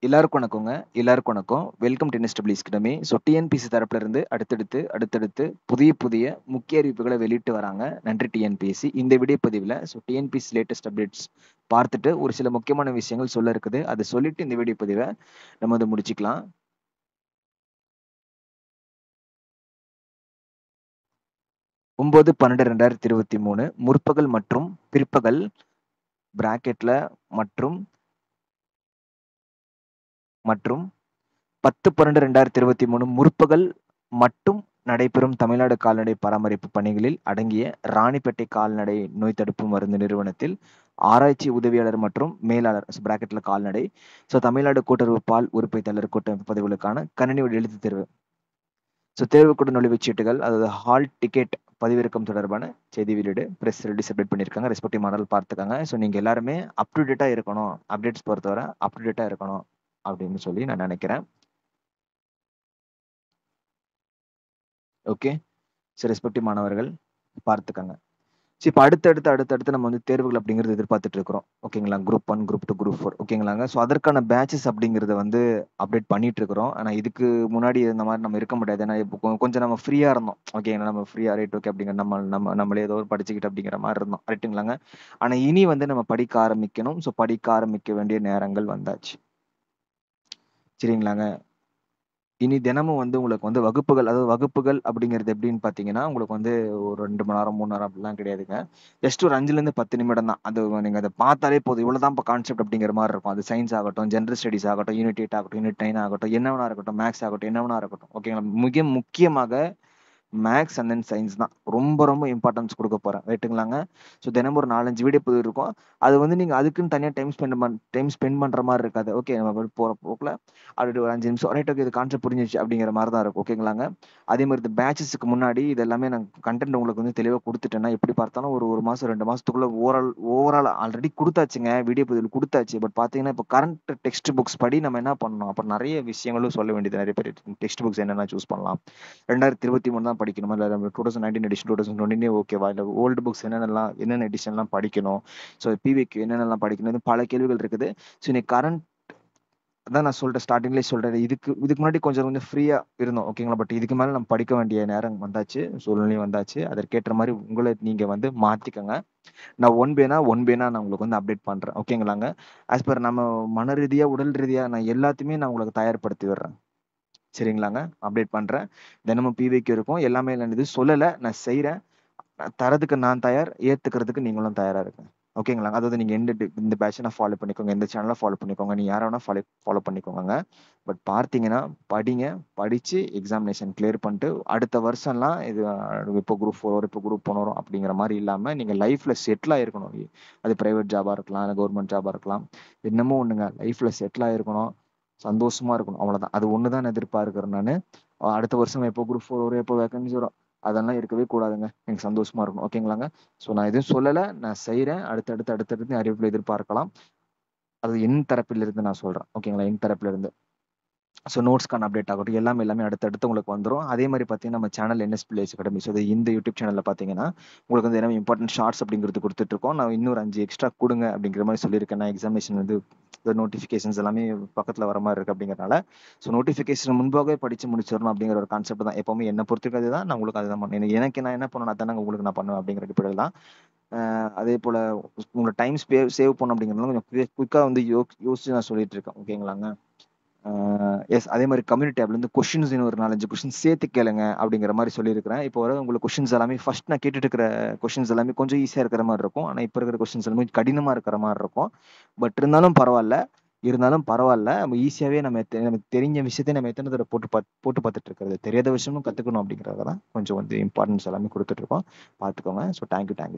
எல்லாருக்கும் வணக்கங்க எல்லாருக்கும் வணக்கம் வெல்கம் டு என்எஸ்டபிள்யூஸ் கிடமே ஸோ டிஎன்பிசி தரப்புல இருந்து அடுத்தடுத்து அடுத்தடுத்து புதிய புதிய முக்கிய அறிவிப்புகளை வெளியிட்டு வராங்க நன்றி டிஎன்பிஎஸ்சி இந்த வீடியோ பதிவில் ஸோ டிஎன்பிசி லேட்டஸ்ட் அப்டேட்ஸ் பார்த்துட்டு ஒரு சில முக்கியமான விஷயங்கள் சொல்ல இருக்குது அதை சொல்லிட்டு இந்த வீடியோ பதிவை நம்ம வந்து முடிச்சுக்கலாம் ஒன்பது பன்னெண்டு ரெண்டாயிரத்தி இருபத்தி மூணு முற்பகல் மற்றும் பிற்பகல் பிராக்கெட்ல மற்றும் மற்றும் பத்து பன்னெண்டு ரெண்டாயிரத்தி இருபத்தி மூணு முற்பகல் மட்டும் நடைபெறும் தமிழ்நாடு கால்நடை பராமரிப்பு பணிகளில் அடங்கிய ராணிப்பேட்டை கால்நடை நோய் தடுப்பு மருந்து நிறுவனத்தில் ஆராய்ச்சி உதவியாளர் மற்றும் மேலாளர் பிராக்கெட்ல கால்நடை ஸோ தமிழ்நாடு கூட்டுறவு பால் உறுப்பினர் கூட்டமைப்பு பதிவுகளுக்கான கணினி வழி எழுத்து தேர்வு ஸோ தேர்வுக்கூட நுழைவுச் சீட்டுகள் அதாவது ஹால் டிக்கெட் பதிவிறக்கம் தொடர்பான செய்தி வெளியீடு ப்ரெஸ் ரிலீஸ் அப்டேட் பண்ணியிருக்காங்க ரெஸ்பெக்டிவ் மாடல் பார்த்துக்காங்க ஸோ நீங்கள் எல்லாருமே அப் டு டேட்டாக இருக்கணும் அப்டேட்ஸ் பொறுத்தவரை அப் டு டேட்டாக இருக்கணும் அப்படின்னு சொல்லி நான் நினைக்கிறேன் ஓகே சரி ரெஸ்பெக்டிவ் மாணவர்கள் பார்த்துக்கங்க சரி இப்போ அடுத்தடுத்து அடுத்தடுத்து நம்ம வந்து தேர்வுகள் அப்படிங்கிறது எதிர்பார்த்துட்டு இருக்கிறோம் ஓகேங்களா group one group two group four ஓகேங்களாங்க ஸோ அதற்கான பேச்சஸ் அப்படிங்கிறத வந்து அப்டேட் பண்ணிட்டு இருக்கிறோம் ஆனால் இதுக்கு முன்னாடி இந்த மாதிரி நம்ம இருக்க முடியாது ஏன்னா இப்போ கொஞ்சம் நம்ம ஃப்ரீயாக இருந்தோம் ஓகேங்களா நம்ம ஃப்ரீயாக ரைட் ஓகே அப்படிங்கிற நம்ம நம்ம நம்மளே ஏதோ ஒரு படிச்சுக்கிட்டு அப்படிங்கிற மாதிரி இருந்தோம் ரைட்டுங்களாங்க ஆனால் இனி வந்து நம்ம படிக்க ஆரம்பிக்கணும் ஸோ படிக்க ஆரம்பிக்க வேண்டிய நேரங்கள் வந்தாச்சு சரிங்களாங்க இனி தினமும் வந்து உங்களுக்கு வந்து வகுப்புகள் அதாவது வகுப்புகள் அப்படிங்கிறது எப்படின்னு பார்த்தீங்கன்னா உங்களுக்கு வந்து ஒரு ரெண்டு மணி நேரம் மூணு நேரம் அப்படிலாம் கிடையாதுங்க ஜஸ்ட் ஒரு அஞ்சுலேருந்து பத்து நிமிடம் தான் அது நீங்கள் அதை பார்த்தாலே போதும் இவ்வளோ தான் இப்போ கான்செப்ட் அப்படிங்கிற மாதிரி இருக்கும் அது சயின்ஸ் ஆகட்டும் ஜென்ரல் ஸ்டடிஸ் ஆகட்டும் யூனிட் எயிட் ஆகட்டும் யூனிட் நைன் ஆகட்டும் என்ன வேணா இருக்கட்டும் மேக்ஸ் ஆகட்டும் என்ன வேணா இருக்கட்டும் ஓகேங்களா மிக முக்கியமாக மேக்ஸ் அண்ட் தென் சயின்ஸ் தான் ரொம்ப ரொம்ப இம்பார்ட்டன்ஸ் கொடுக்க போகிறேன் ரைட்டுங்களாங்க ஸோ தினமும் ஒரு நாலஞ்சு வீடியோ புது இருக்கும் அது வந்து நீங்கள் அதுக்குன்னு தனியாக டைம் ஸ்பெண்ட் பண் டைம் ஸ்பெண்ட் பண்ணுற மாதிரி இருக்காது ஓகே நம்ம போகிற போக்கில் அப்படி ஒரு அஞ்சு நிமிஷம் ரைட் ஓகே இது கான்செப்ட் புரிஞ்சிச்சு அப்படிங்கிற மாதிரி தான் இருக்கும் ஓகேங்களாங்க அதே மாதிரி இந்த பேட்சஸுக்கு முன்னாடி இது எல்லாமே நான் கண்டென்ட் உங்களுக்கு வந்து தெளிவாக கொடுத்துட்டேன்னா எப்படி பார்த்தாலும் ஒரு ஒரு மாதம் ரெண்டு மாதத்துக்குள்ள ஓவரால் ஓவரால் ஆல்ரெடி கொடுத்தாச்சுங்க வீடியோ பதில் கொடுத்தாச்சு பட் பார்த்தீங்கன்னா இப்போ கரண்ட் டெக்ஸ்ட் புக்ஸ் படி நம்ம என்ன பண்ணணும் அப்போ நிறைய விஷயங்களும் சொல்ல வேண்டியது நிறைய பேர் டெக்ஸ்ட் புக்ஸ் என்னென்ன சூஸ் பண்ணலாம் ரெண்டாயிரத்தி இருபத்தி மூணு தான் படிக்கணுமா இல்லை two thousand nineteen edition two thousand twenty ஓகேவா இல்லை ஓல்டு புக்ஸ் என்னென்னலாம் என்னென்ன எடிஷன்லாம் படிக்கணும் ஸோ பிவிக்கு என்னென்னலாம் படிக்கணும் பல கேள்விகள் இருக்குது ஸோ இன்னைக்கு கரண்ட் அதான் நான் சொல்றேன் ஸ்டார்டிங்லேயே சொல்றேன் இதுக்கு இதுக்கு முன்னாடி கொஞ்சம் கொஞ்சம் ஃப்ரீயா இருந்தோம் ஓகேங்களா பட் இதுக்கு மேல நம்ம படிக்க வேண்டிய நேரம் வந்தாச்சு சூழ்நிலையும் வந்தாச்சு அதற்கேற்ற மாதிரி உங்களை நீங்க வந்து மாத்திக்கங்க நான் ஒன் பேனா ஒன் பேனா நான் உங்களுக்கு வந்து அப்டேட் பண்றேன் ஓகேங்களாங்க ஆஸ் பர் நம்ம மன ரீதியா உடல் ரீதியா நான் எல்லாத்தையுமே நான் உங்களுக்கு தயார்படுத்தி விடுறேன் சரிங்களாங்க அப்டேட் பண்றேன் தினமும் பிவிக்கு இருக்கும் எல்லாமே நான் இது சொல்லலை நான் செய்யறேன் தரதுக்கு நான் தயார் ஏத்துக்கிறதுக்கு நீங்களும் தயாரா இருக்கேன் ஓகேங்களா அதாவது நீங்க எந்த இந்த பேட்சனை ஃபாலோ பண்ணிக்கோங்க எந்த சேனலை ஃபாலோ பண்ணிக்கோங்க நீ யாரை வேணா ஃபாலோ ஃபாலோ பண்ணிக்கோங்க பட் பார்த்தீங்கன்னா படிங்க படிச்சு எக்ஸாமினேஷன் கிளியர் பண்ணிட்டு அடுத்த வருஷம்லாம் இது இப்போ குரூப் ஃபோர் இப்போ குரூப் ஒன் வரும் அப்படிங்கிற மாதிரி இல்லாம நீங்க லைஃப்ல செட்டில் ஆயிருக்கணும் அது பிரைவேட் ஜாபா இருக்கலாம் இல்லை கவர்மெண்ட் ஜாபா இருக்கலாம் என்னமோ ஒண்ணுங்க லைஃப்ல செட்டில் ஆயிருக்கணும் சந்தோஷமா இருக்கணும் அவ்வளவுதான் அது ஒண்ணுதான் நான் எதிர்பார்க்கிறேன் நான் அடுத்த வருஷம் எப்போ குரூப் ஃபோர் வரும் எப்போ வேகன்சி வரும் அதெல்லாம் இருக்கவே கூடாதுங்க எனக்கு சந்தோஷமா இருக்கும் ஓகேங்களாங்க ஸோ நான் எதுவும் சொல்லலை நான் செய்கிறேன் அடுத்தடுத்து அடுத்தடுத்து அறிவிப்பில் எதிர்பார்க்கலாம் அது என் தரப்பில் இருந்து நான் சொல்றேன் ஓகேங்களா என் தரப்புல இருந்து ஸோ நோட்ஸ்க்கான அப்டேட் ஆகட்டும் எல்லாமே எல்லாமே அடுத்தடுத்து உங்களுக்கு வந்துடும் அதே மாதிரி பார்த்தீங்கன்னா நம்ம channel NS Blaze academy so இந்த யூடியூப் சேனலில் பார்த்தீங்கன்னா உங்களுக்கு வந்து என்ன இம்பார்ட்டன்ட் ஷார்ட்ஸ் அப்படிங்கிறது கொடுத்துட்ருக்கோம் நான் இன்னொரு அஞ்சு எக்ஸ்ட்ரா கொடுங்க அப்படிங்கிற மாதிரி சொல்லியிருக்கேன் நான் எக்ஸாமினேஷன் வந்து நோட்டிஃபிகேஷன்ஸ் எல்லாமே பக்கத்தில் வர மாதிரி இருக்கு அப்படிங்கிறனால ஸோ நோட்டிஃபிகேஷன் முன்பாகவே படிச்சு முடிச்சிடணும் அப்படிங்கிற ஒரு கான்செப்ட் தான் எப்பவுமே என்ன பொறுத்துக்கு அதுதான் நான் உங்களுக்கு அதுதான் பண்ணேன் எனக்கு நான் என்ன பண்ணணும் அதான் உங்களுக்கு நான் பண்ணுவேன் அப்படிங்கிற அடிப்படையில் தான் அதே போல் உங்களோட டைம் ஸ்பே சேவ் பண்ணணும் அப்படிங்கிறதுனால கொஞ்சம் குயிக்காக வந்து யோ யோசிச்சு நான் சொல்லிட்டு இருக்கேன் ஓகேங்களாங்க எஸ் அதே மாதிரி கம்யூனிட்டி ஆப்ல இருந்து கொஸ்டின்ஸ் ஒரு நாலஞ்சு கொஸ்டின் சேர்த்து கேளுங்க அப்படிங்கிற மாதிரி சொல்லியிருக்கிறேன் இப்போ வர உங்களுக்கு கொஸ்டின்ஸ் எல்லாமே ஃபர்ஸ்ட் நான் கேட்டுட்டு இருக்கிற கொஸ்டின்ஸ் எல்லாமே கொஞ்சம் ஈஸியாக இருக்கிற மாதிரி இருக்கும் ஆனால் இப்போ இருக்கிற கொஸ்டின்ஸ் எல்லாமே கடினமாக இருக்கிற மாதிரி இருக்கும் பட் இருந்தாலும் பரவாயில்ல இருந்தாலும் பரவாயில்ல நம்ம ஈஸியாகவே நம்ம நமக்கு தெரிஞ்ச விஷயத்தை நம்ம எத்தனை தடவை போட்டு பார்த்து போட்டு பார்த்துட்டு இருக்கிறது தெரியாத விஷயமும் கற்றுக்கணும் அப்படிங்கிறத தான் கொஞ்சம் வந்து இம்பார்ட்டன்ஸ் எல்லாமே கொடுத்துட்டு இருக்கோம் பார்த்துக்கோங்க ஸோ தேங்க்யூ தேங்க்யூ